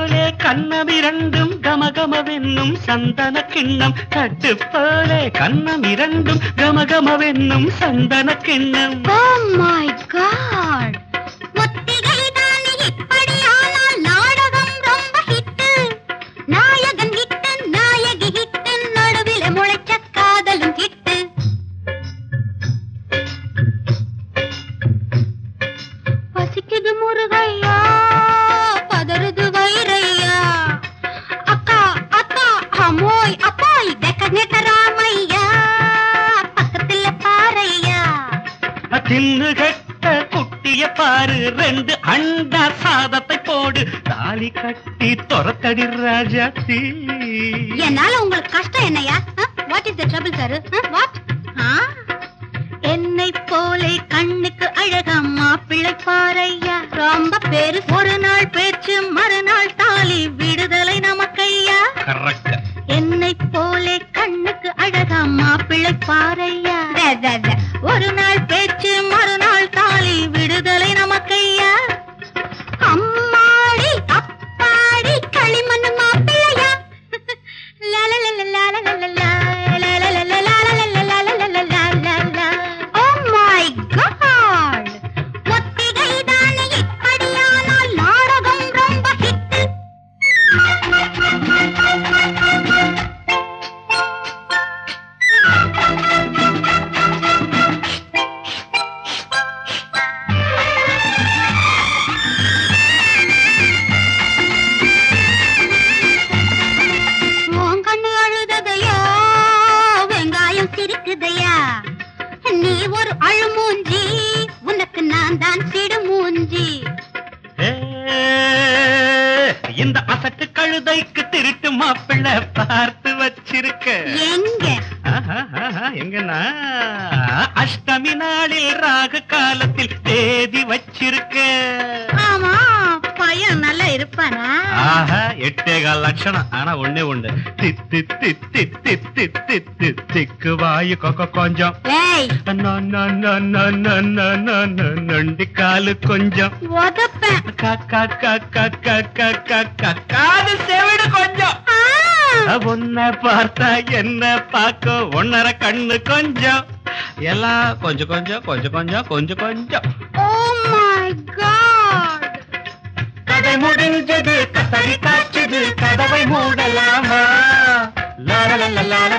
போலே கண்ணம் இரண்டும் கமகமவென்னும் சந்தன கிண்ணம் தட்டு போலே கண்ணம் இரண்டும் கமகமவென்னும் சந்தன கிண்ணம் ஓ மை காட் ஒத்திகை தானே இப்படியானால் நாடகம் ரொம்ப ஹிட் நாயகன் ஹிட் நாயகி ஹிட் நடுவில் முளைச்ச காதலும் ஹிட் பசிக்குது முருகையா பதறுது வைரையா அக்கா அக்கா அம்மோய் அப்பாய் தெக்க நெட்ட ராமையா பக்கத்துல பாறையா தின்னு கட்ட குட்டிய பாரு ரெண்டு அண்டா சாதத்தை போடு தாலி கட்டி துரத்தடி ராஜாத்தி என்னால உங்களுக்கு கஷ்டம் என்னையா what is the trouble sir what என்னை போலே கண்ணுக்கு அழகா மாப்பிள்ளை பாறையா ரொம்ப பேரு ஒரு நாள் பேச்சு மறுநாள் தாலி விடுதலை நமக்கையா கரெக்ட் என்னை போலே கண்ணுக்கு அழகா மாப்பிள்ளை பாறையா ஒரு நாள் பேச்சு மறுநாள் தாலி விடுதலை நமக்கையா அம்மாடி அப்பாடி களிமண் மாப்பிள்ளையா Oh my God! ஒத்திகை தானே இப்படியானால் நாடகம் ரொம்ப ஹிட் உன் கண்ணு அழுததையா வெங்காயம் சிரிக்குதையா நீ ஒரு அழுமூஞ்சி உனக்கு நான் தான் சிடுமூஞ்சி இந்த அசட்டு கழுதைக்கு திருட்டு மாப்பிள்ளை பார்த்து வச்சிருக்க எங்க ஆஹா, ஆஹா, எங்கன்னா அஷ்டமி நாளில் ராகு காலத்தில் தேதி வச்சிருக்க ஆமா பையன் நல்லா இருப்பானா ஆஹா எட்டே கால் லட்சணம் ஆனா ஒண்ணே ஒண்ணு தித்து தித்து தித்து தித்து திக்கு வாயு கொக்க கொஞ்சம் ஏய் நொ, நொ, நொ, நொ, நொ, நொ, நொ, நொ, நொண்டி காலு கொஞ்சம் உதப்பேன் க, க, க, க, க, க, க, க, காது செவிடு கொஞ்சம் ஆ, உன்னை பார்த்தா என்ன பார்க்க ஒன்னரை கண்ணு கொஞ்சம் எல்லாம் கொஞ்சம் கொஞ்சம் கொஞ்சம் கொஞ்சம் கொஞ்சம் கொஞ்சம் oh my God கதை முடிஞ்சது கத்தரி காய்ச்சது கதவை மூடலாமா லா, லா, லா, லா, லா,